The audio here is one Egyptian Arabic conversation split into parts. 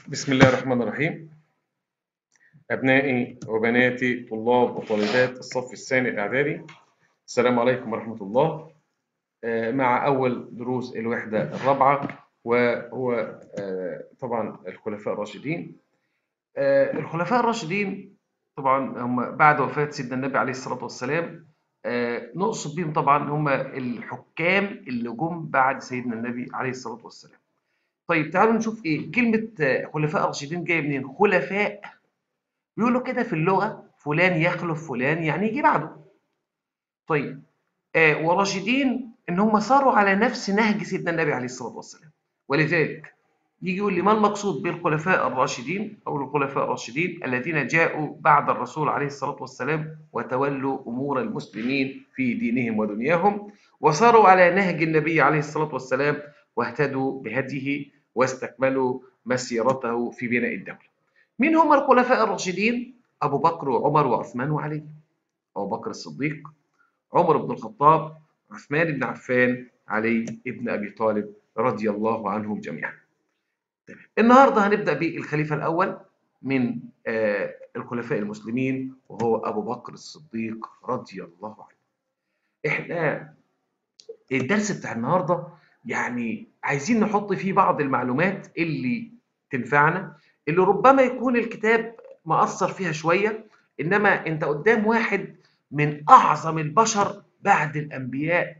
بسم الله الرحمن الرحيم أبنائي وبناتي طلاب وطالبات الصف الثاني الإعدادي السلام عليكم ورحمة الله آه، مع أول دروس الوحدة الرابعة وهو آه، طبعا الخلفاء الراشدين آه، الخلفاء الراشدين طبعا هم بعد وفاة سيدنا النبي عليه الصلاة والسلام آه، نقصد بهم طبعا هم الحكام اللي جم بعد سيدنا النبي عليه الصلاة والسلام طيب تعالوا نشوف ايه كلمة آه، خلفاء راشدين جاية منين خلفاء بيقولوا كده في اللغة فلان يخلف فلان يعني يجي بعده طيب آه وراشدين ان هم صاروا على نفس نهج سيدنا النبي عليه الصلاة والسلام ولذلك يجي يقول لي ما المقصود بالخلفاء الراشدين او الخلفاء الراشدين الذين جاءوا بعد الرسول عليه الصلاة والسلام وتولوا امور المسلمين في دينهم ودنياهم وصاروا على نهج النبي عليه الصلاة والسلام واهتدوا بهديه واستكملوا مسيرته في بناء الدولة مين هم الخلفاء الراشدين؟ أبو بكر وعمر وعثمان وعلي أبو بكر الصديق عمر بن الخطاب عثمان بن عفان علي بن أبي طالب رضي الله عنهم جميعا تمام. النهاردة هنبدأ بالخليفة الأول من آه الخلفاء المسلمين وهو أبو بكر الصديق رضي الله عنه إحنا الدرس بتاع النهاردة يعني عايزين نحط فيه بعض المعلومات اللي تنفعنا اللي ربما يكون الكتاب مأثر فيها شوية إنما أنت قدام واحد من أعظم البشر بعد الأنبياء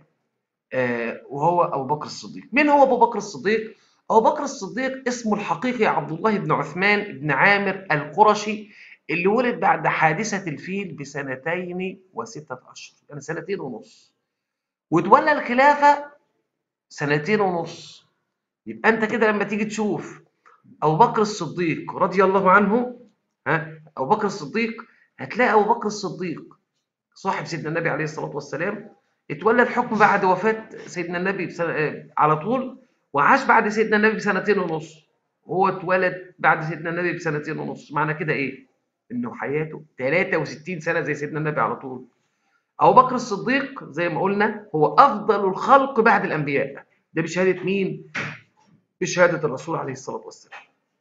آه وهو أبو بكر الصديق مين هو أبو بكر الصديق؟ أبو بكر الصديق اسمه الحقيقي عبد الله بن عثمان بن عامر القرشي اللي ولد بعد حادثة الفيل بسنتين وستة أشهر يعني سنتين ونص وتولى الخلافة سنتين ونص يبقى أنت كده لما تيجي تشوف أبو بكر الصديق رضي الله عنه ها أبو بكر الصديق هتلاقي أبو بكر الصديق صاحب سيدنا النبي عليه الصلاة والسلام اتولى الحكم بعد وفاة سيدنا النبي بسنة على طول وعاش بعد سيدنا النبي بسنتين ونص وهو اتولد بعد سيدنا النبي بسنتين ونص معنى كده إيه؟ إنه حياته 63 سنة زي سيدنا النبي على طول أبو بكر الصديق زي ما قلنا هو أفضل الخلق بعد الأنبياء ده بشهادة مين؟ بشهادة الرسول عليه الصلاة والسلام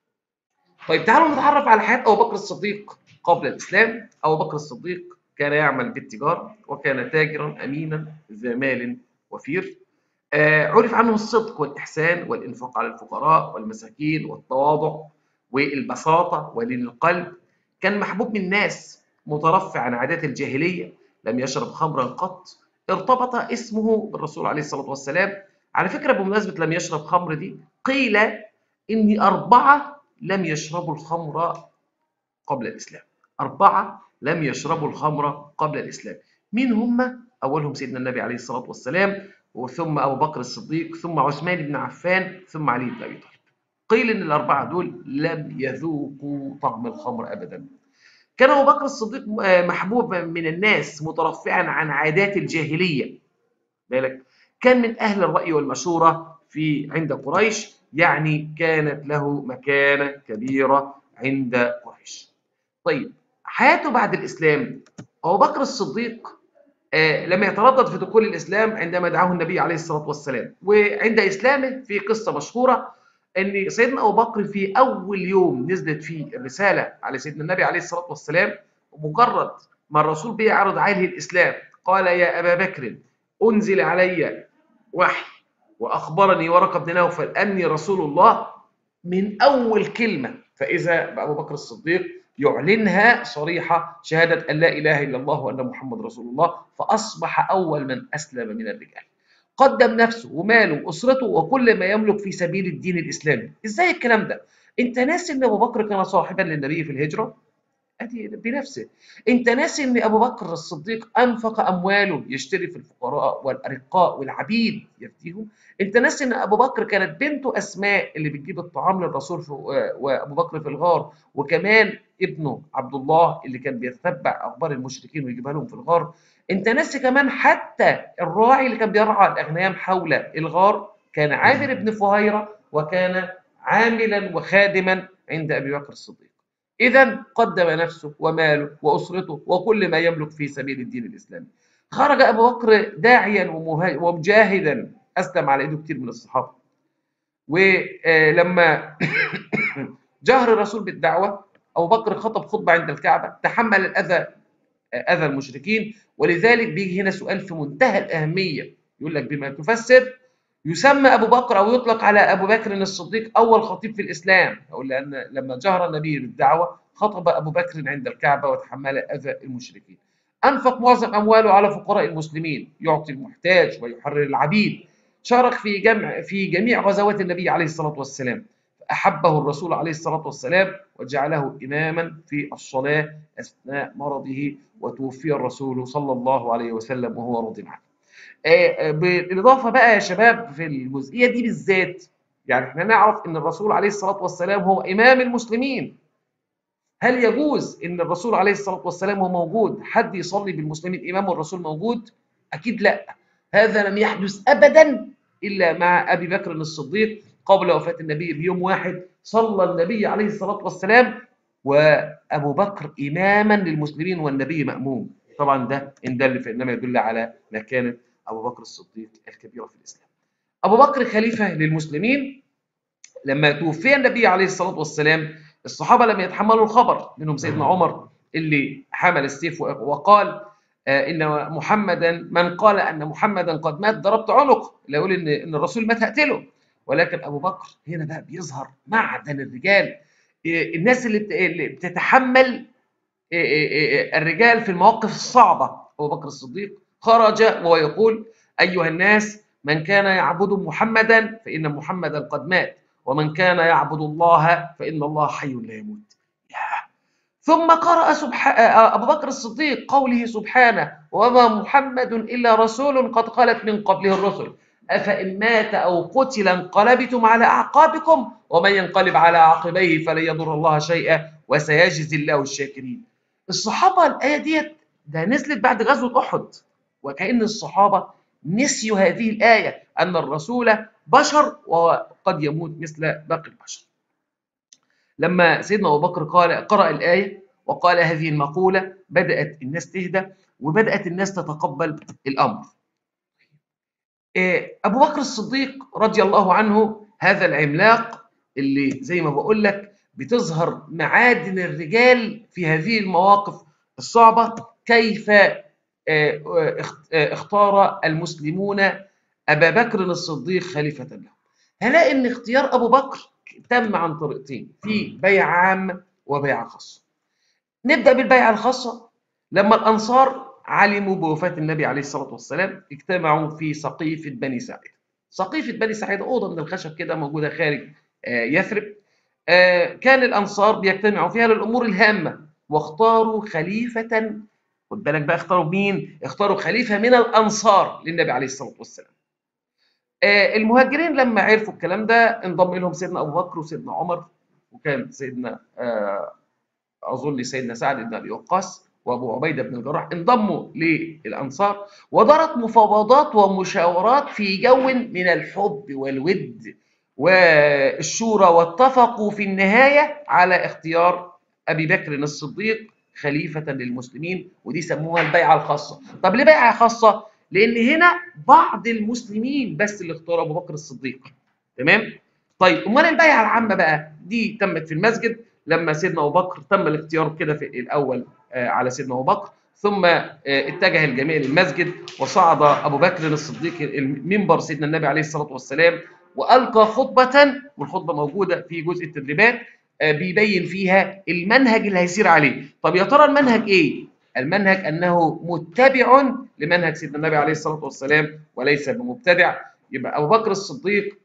طيب تعالوا نتعرف على حياة أبو بكر الصديق قبل الإسلام أبو بكر الصديق كان يعمل بالتجارة وكان تاجرا أمينا ذا مال وفير آه عرف عنه الصدق والإحسان والإنفاق على الفقراء والمساكين والتواضع والبساطة ولين القلب كان محبوب من الناس مترفع عن عادات الجاهلية لم يشرب خمرا قط ارتبط اسمه بالرسول عليه الصلاة والسلام على فكرة بمناسبة لم يشرب خمر دي قيل إن أربعة لم يشربوا الخمر قبل الإسلام أربعة لم يشربوا الخمر قبل الإسلام مين هم؟ أولهم سيدنا النبي عليه الصلاة والسلام وثم أبو بكر الصديق ثم عثمان بن عفان ثم علي بن أبي طالب قيل إن الأربعة دول لم يذوقوا طعم الخمر أبدا كان أبو بكر الصديق محبوب من الناس مترفعا عن عادات الجاهلية بالك كان من أهل الرأي والمشورة في عند قريش يعني كانت له مكانة كبيرة عند قريش طيب حياته بعد الإسلام أبو بكر الصديق آه لم يتردد في دخول الإسلام عندما دعاه النبي عليه الصلاة والسلام وعند إسلامه في قصة مشهورة أن سيدنا أبو بكر في أول يوم نزلت فيه الرسالة على سيدنا النبي عليه الصلاة والسلام مجرد ما الرسول بيعرض عليه الإسلام قال يا أبا بكر أنزل علي وحي وأخبرني ورقة بن نوفل أني رسول الله من أول كلمة فإذا بأبو بكر الصديق يعلنها صريحة شهادة أن لا إله إلا الله وأن محمد رسول الله فأصبح أول من أسلم من الرجال قدم نفسه وماله وأسرته وكل ما يملك في سبيل الدين الإسلامي إزاي الكلام ده؟ أنت ناسي أن أبو بكر كان صاحبا للنبي في الهجرة؟ أدي بنفسه أنت ناسي أن أبو بكر الصديق أنفق أمواله يشتري في الفقراء والأرقاء والعبيد يفتيهم أنت ناسي أن أبو بكر كانت بنته أسماء اللي بتجيب الطعام للرسول في وأبو بكر في الغار وكمان ابنه عبد الله اللي كان بيتتبع أخبار المشركين ويجيبها لهم في الغار أنت ناسي كمان حتى الراعي اللي كان بيرعى الأغنيام حول الغار كان عامر بن فهيرة وكان عاملا وخادما عند أبي بكر الصديق إذا قدم نفسه وماله وأسرته وكل ما يملك في سبيل الدين الإسلامي خرج أبو بكر داعيا ومجاهدا أسلم على إيده كتير من الصحابة ولما جهر الرسول بالدعوة أبو بكر خطب خطبة عند الكعبة تحمل الأذى أذى المشركين ولذلك بيجي هنا سؤال في منتهى الأهمية يقول لك بما تفسر يسمى أبو بكر أو يطلق على أبو بكر الصديق أول خطيب في الإسلام أو لأن لما جهر النبي بالدعوة خطب أبو بكر عند الكعبة وتحمل أذى المشركين أنفق معظم أمواله على فقراء المسلمين يعطي المحتاج ويحرر العبيد شارك في جمع في جميع غزوات النبي عليه الصلاة والسلام أحبه الرسول عليه الصلاة والسلام وجعله إماما في الصلاة أثناء مرضه وتوفي الرسول صلى الله عليه وسلم وهو راض عنه. بالإضافة بقى يا شباب في الجزئية دي بالذات يعني احنا نعرف ان الرسول عليه الصلاة والسلام هو إمام المسلمين هل يجوز ان الرسول عليه الصلاة والسلام هو موجود حد يصلي بالمسلمين إمام والرسول موجود؟ أكيد لا هذا لم يحدث أبدا إلا مع أبي بكر الصديق قبل وفاة النبي بيوم واحد صلى النبي عليه الصلاة والسلام وأبو بكر إماما للمسلمين والنبي مأموم طبعا ده إن دل فإنما يدل على مكانة أبو بكر الصديق الكبيرة في الإسلام أبو بكر خليفة للمسلمين لما توفي النبي عليه الصلاة والسلام الصحابة لم يتحملوا الخبر منهم سيدنا عمر اللي حمل السيف وقال إن محمدا من قال أن محمدا قد مات ضربت عنقه لا يقول إن إن الرسول مات هقتله ولكن أبو بكر هنا بقى بيظهر معدن الرجال الناس اللي اللي بتتحمل الرجال في المواقف الصعبة أبو بكر الصديق خرج وهو يقول أيها الناس من كان يعبد محمدا فإن محمدا قد مات ومن كان يعبد الله فإن الله حي لا يموت ثم قرأ أبو بكر الصديق قوله سبحانه وما محمد إلا رسول قد خلت من قبله الرسل أفإن مات أو قتل انقلبتم على أعقابكم ومن ينقلب على عقبيه فلن يضر الله شيئا وسيجزي الله الشاكرين الصحابة الآية ديت ده نزلت بعد غزوة أحد وكأن الصحابة نسيوا هذه الآية أن الرسول بشر وقد يموت مثل باقي البشر لما سيدنا أبو بكر قال قرأ الآية وقال هذه المقولة بدأت الناس تهدى وبدأت الناس تتقبل الأمر أبو بكر الصديق رضي الله عنه هذا العملاق اللي زي ما بقول لك بتظهر معادن الرجال في هذه المواقف الصعبة كيف اختار المسلمون أبا بكر الصديق خليفة له هنلاقي أن اختيار أبو بكر تم عن طريقتين في بيع عام وبيع خاصة نبدأ بالبيعة الخاصة لما الأنصار علموا بوفاة النبي عليه الصلاة والسلام اجتمعوا في سقيفة بني سعيد سقيفة بني سعيد أوضة من الخشب كده موجودة خارج يثرب كان الأنصار بيجتمعوا فيها للأمور الهامة واختاروا خليفة خد بالك بقى اختاروا مين؟ اختاروا خليفة من الأنصار للنبي عليه الصلاة والسلام المهاجرين لما عرفوا الكلام ده انضم لهم سيدنا أبو بكر وسيدنا عمر وكان سيدنا أظن سيدنا سعد بن أبي وقاص وابو عبيده بن الجراح انضموا للانصار ودارت مفاوضات ومشاورات في جو من الحب والود والشورى واتفقوا في النهايه على اختيار ابي بكر الصديق خليفه للمسلمين ودي سموها البيعه الخاصه طب ليه بيعه خاصه لان هنا بعض المسلمين بس اللي اختاروا ابو بكر الصديق تمام طيب امال البيعه العامه بقى دي تمت في المسجد لما سيدنا ابو بكر تم الاختيار كده في الاول على سيدنا ابو بكر ثم اتجه الجميع للمسجد وصعد ابو بكر الصديق المنبر سيدنا النبي عليه الصلاه والسلام والقى خطبه والخطبه موجوده في جزء التدريبات بيبين فيها المنهج اللي هيسير عليه طب يا ترى المنهج ايه المنهج انه متبع لمنهج سيدنا النبي عليه الصلاه والسلام وليس بمبتدع يبقى ابو بكر الصديق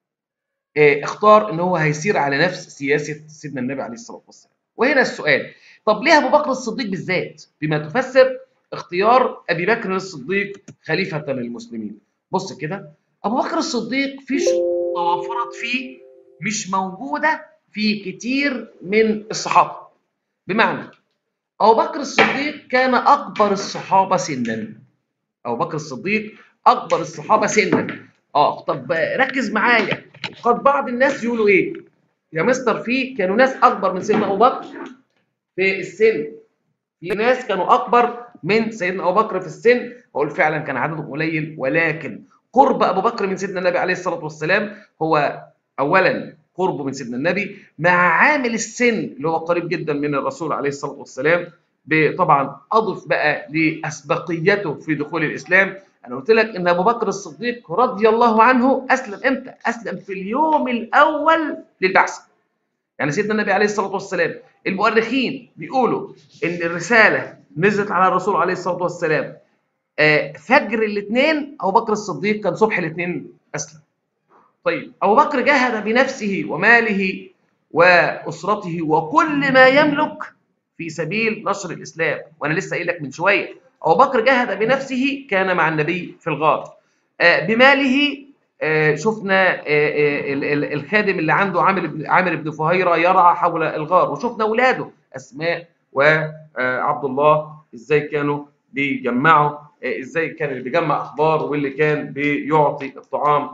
اختار ان هو هيسير على نفس سياسه سيدنا النبي عليه الصلاه والسلام وهنا السؤال طب ليه ابو بكر الصديق بالذات بما تفسر اختيار ابي بكر الصديق خليفه للمسلمين بص كده ابو بكر الصديق في شروط توفرت فيه مش موجوده في كتير من الصحابه بمعنى ابو بكر الصديق كان اكبر الصحابه سنا ابو بكر الصديق اكبر الصحابه سنا اه طب ركز معايا قد بعض الناس يقولوا ايه يا مستر في كانوا ناس اكبر من سيدنا ابو بكر في السن في ناس كانوا اكبر من سيدنا ابو بكر في السن اقول فعلا كان عددهم قليل ولكن قرب ابو بكر من سيدنا النبي عليه الصلاه والسلام هو اولا قربه من سيدنا النبي مع عامل السن اللي هو قريب جدا من الرسول عليه الصلاه والسلام طبعا اضف بقى لاسبقيته في دخول الاسلام انا قلت لك ان ابو بكر الصديق رضي الله عنه اسلم امتى؟ اسلم في اليوم الاول للبعثه. يعني سيدنا النبي عليه الصلاه والسلام المؤرخين بيقولوا ان الرساله نزلت على الرسول عليه الصلاه والسلام فجر الاثنين ابو بكر الصديق كان صبح الاثنين اسلم. طيب ابو بكر جاهد بنفسه وماله واسرته وكل ما يملك في سبيل نشر الاسلام وانا لسه قايل لك من شويه ابو بكر جاهد بنفسه كان مع النبي في الغار بماله شفنا الخادم اللي عنده عامر بن عامر بن فهيره يرعى حول الغار وشفنا اولاده اسماء وعبد الله ازاي كانوا بيجمعوا ازاي كان اللي بيجمع اخبار واللي كان بيعطي الطعام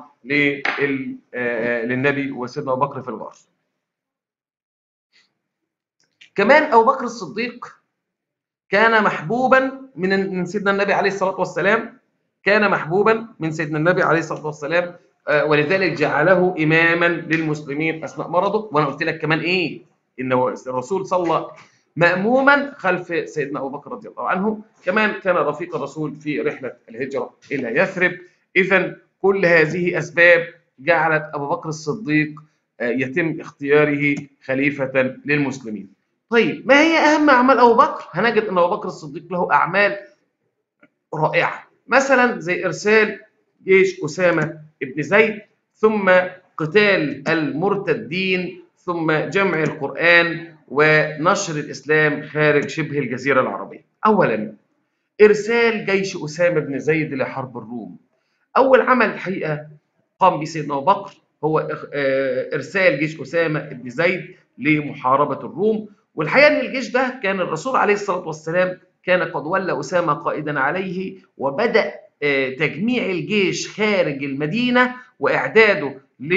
للنبي وسيدنا ابو بكر في الغار كمان ابو بكر الصديق كان محبوبا من من سيدنا النبي عليه الصلاه والسلام كان محبوبا من سيدنا النبي عليه الصلاه والسلام ولذلك جعله اماما للمسلمين اثناء مرضه وانا قلت لك كمان ايه ان الرسول صلى ماموما خلف سيدنا ابو بكر رضي الله عنه كمان كان رفيق الرسول في رحله الهجره الى يثرب اذا كل هذه اسباب جعلت ابو بكر الصديق يتم اختياره خليفه للمسلمين طيب ما هي اهم اعمال ابو بكر هنجد ان ابو بكر الصديق له اعمال رائعه مثلا زي ارسال جيش اسامه بن زيد ثم قتال المرتدين ثم جمع القران ونشر الاسلام خارج شبه الجزيره العربيه اولا ارسال جيش اسامه بن زيد لحرب الروم اول عمل الحقيقه قام به سيدنا ابو بكر هو ارسال جيش اسامه بن زيد لمحاربه الروم والحقيقه ان الجيش ده كان الرسول عليه الصلاه والسلام كان قد ولى اسامه قائدا عليه وبدا تجميع الجيش خارج المدينه واعداده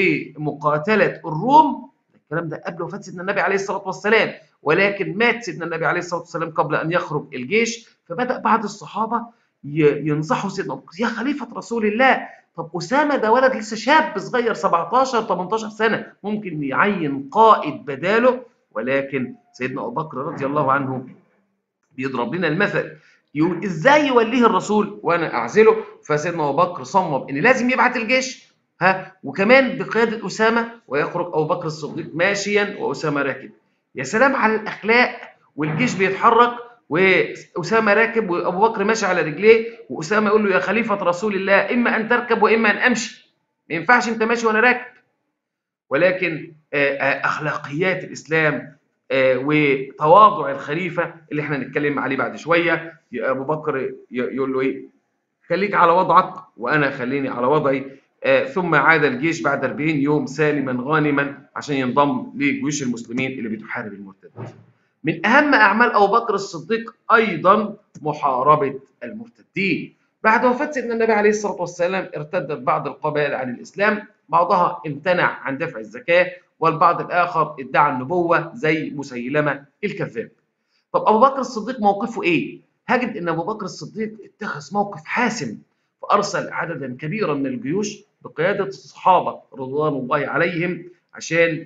لمقاتله الروم الكلام ده قبل وفاه سيدنا النبي عليه الصلاه والسلام ولكن مات سيدنا النبي عليه الصلاه والسلام قبل ان يخرج الجيش فبدا بعض الصحابه ينصحوا سيدنا ابو يا خليفه رسول الله طب اسامه ده ولد لسه شاب صغير 17 18 سنه ممكن يعين قائد بداله ولكن سيدنا ابو بكر رضي الله عنه بيضرب لنا المثل يقول ازاي يوليه الرسول وانا اعزله فسيدنا ابو بكر صمم ان لازم يبعت الجيش ها وكمان بقياده اسامه ويخرج ابو بكر الصديق ماشيا واسامه راكب يا سلام على الاخلاق والجيش بيتحرك واسامه راكب وابو بكر ماشي على رجليه واسامه يقول له يا خليفه رسول الله اما ان تركب واما ان امشي ما ينفعش انت ماشي وانا راكب ولكن اخلاقيات الاسلام وتواضع الخليفه اللي احنا هنتكلم عليه بعد شويه ابو بكر يقول له ايه خليك على وضعك وانا خليني على وضعي ثم عاد الجيش بعد 40 يوم سالما غانما عشان ينضم لجيوش المسلمين اللي بتحارب المرتدين من اهم اعمال ابو بكر الصديق ايضا محاربه المرتدين بعد وفاه سيدنا النبي عليه الصلاه والسلام ارتدت بعض القبائل عن الاسلام بعضها امتنع عن دفع الزكاه والبعض الاخر ادعى النبوه زي مسيلمه الكذاب طب ابو بكر الصديق موقفه ايه هجد ان ابو بكر الصديق اتخذ موقف حاسم فارسل عددا كبيرا من الجيوش بقياده الصحابه رضوان الله عليهم عشان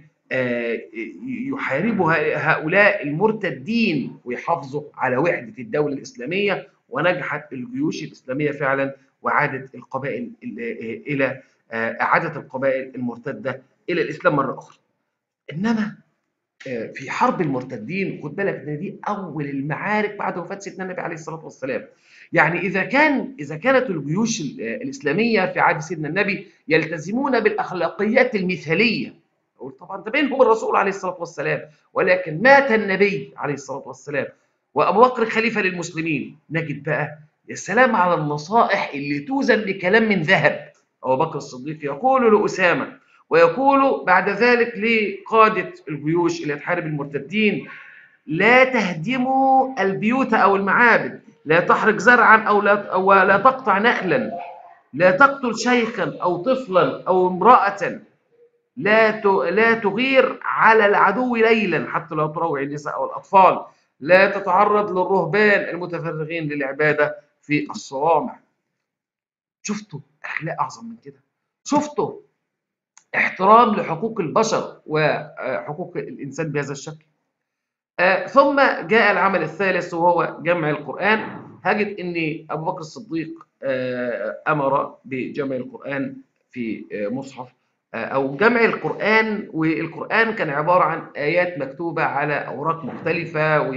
يحاربوا هؤلاء المرتدين ويحافظوا على وحده الدوله الاسلاميه ونجحت الجيوش الاسلاميه فعلا وعادت القبائل الى اعاده القبائل المرتده الى الاسلام مره اخرى. انما في حرب المرتدين خد بالك ان دي اول المعارك بعد وفاه سيدنا النبي عليه الصلاه والسلام. يعني اذا كان اذا كانت الجيوش الاسلاميه في عهد سيدنا النبي يلتزمون بالاخلاقيات المثاليه طبعا ده بينهم الرسول عليه الصلاه والسلام ولكن مات النبي عليه الصلاه والسلام وابو بكر خليفه للمسلمين نجد بقى يا سلام على النصائح اللي توزن بكلام من ذهب ابو بكر الصديق يقول لاسامه ويقول بعد ذلك لقاده الجيوش اللي تحارب المرتدين لا تهدموا البيوت او المعابد لا تحرق زرعا او لا أو لا تقطع نخلا لا تقتل شيخا او طفلا او امراه لا لا تغير على العدو ليلا حتى لا تروع النساء او الاطفال لا تتعرض للرهبان المتفرغين للعباده في الصوامع شفتوا اخلاق اعظم من كده شفتوا احترام لحقوق البشر وحقوق الإنسان بهذا الشكل آه، ثم جاء العمل الثالث وهو جمع القرآن هجد أن أبو بكر الصديق آه، أمر بجمع القرآن في آه، مصحف أو جمع القرآن والقرآن كان عبارة عن آيات مكتوبة على أوراق مختلفة و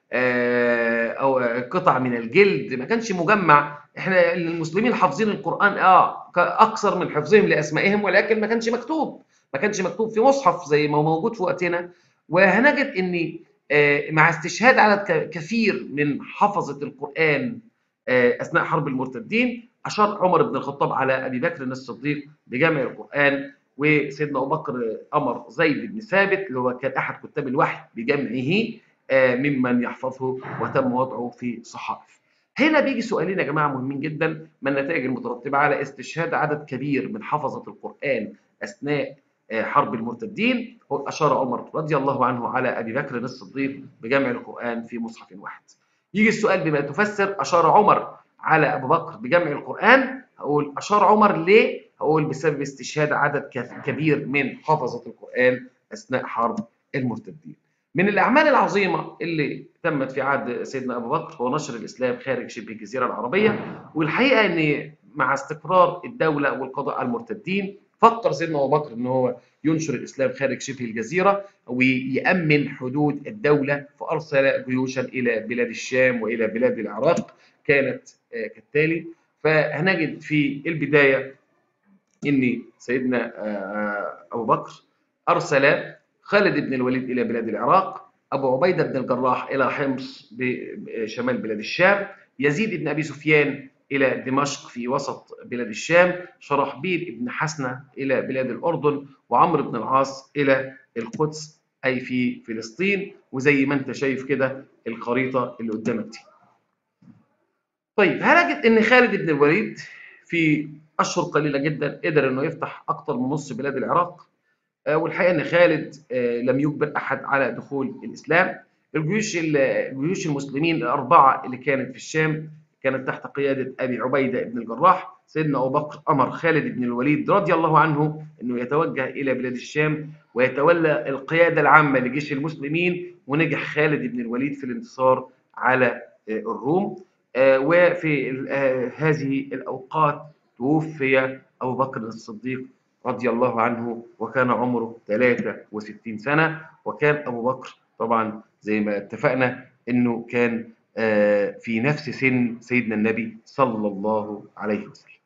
أو قطع من الجلد ما كانش مجمع احنا المسلمين حافظين القرآن اه أكثر من حفظهم لأسمائهم ولكن ما كانش مكتوب ما كانش مكتوب في مصحف زي ما موجود في وقتنا وهنجد ان مع استشهاد عدد كثير من حفظة القرآن أثناء حرب المرتدين أشار عمر بن الخطاب على أبي بكر الصديق بجمع القرآن وسيدنا أبو بكر أمر زيد بن ثابت اللي هو كان أحد كتاب الوحي بجمعه ممن يحفظه وتم وضعه في صحائف. هنا بيجي سؤالين يا جماعة مهمين جدا ما النتائج المترتبة على استشهاد عدد كبير من حفظة القرآن أثناء حرب المرتدين أشار عمر رضي الله عنه على أبي بكر الصديق بجمع القرآن في مصحف واحد يجي السؤال بما تفسر أشار عمر على أبو بكر بجمع القرآن هقول أشار عمر ليه؟ هقول بسبب استشهاد عدد كبير من حفظة القرآن أثناء حرب المرتدين من الأعمال العظيمة اللي تمت في عهد سيدنا أبو بكر هو نشر الإسلام خارج شبه الجزيرة العربية والحقيقة أن مع استقرار الدولة والقضاء على المرتدين فكر سيدنا ابو بكر ان هو ينشر الاسلام خارج شبه الجزيره ويامن حدود الدوله فارسل جيوشا الى بلاد الشام والى بلاد العراق كانت كالتالي فهنجد في البدايه ان سيدنا ابو بكر ارسل خالد بن الوليد الى بلاد العراق ابو عبيده بن الجراح الى حمص بشمال بلاد الشام يزيد بن ابي سفيان إلى دمشق في وسط بلاد الشام شرحبيل بن حسنة إلى بلاد الأردن وعمرو بن العاص إلى القدس أي في فلسطين وزي ما أنت شايف كده الخريطة اللي قدامك دي طيب هنجد أن خالد بن الوليد في أشهر قليلة جدا قدر أنه يفتح أكثر من نص بلاد العراق والحقيقة أن خالد لم يجبر أحد على دخول الإسلام الجيوش الجيوش المسلمين الأربعة اللي كانت في الشام كانت تحت قيادة أبي عبيدة بن الجراح سيدنا أبو بكر أمر خالد بن الوليد رضي الله عنه أنه يتوجه إلى بلاد الشام ويتولى القيادة العامة لجيش المسلمين ونجح خالد بن الوليد في الانتصار على الروم وفي هذه الأوقات توفي أبو بكر الصديق رضي الله عنه وكان عمره 63 سنة وكان أبو بكر طبعا زي ما اتفقنا أنه كان في نفس سن سيدنا النبي صلى الله عليه وسلم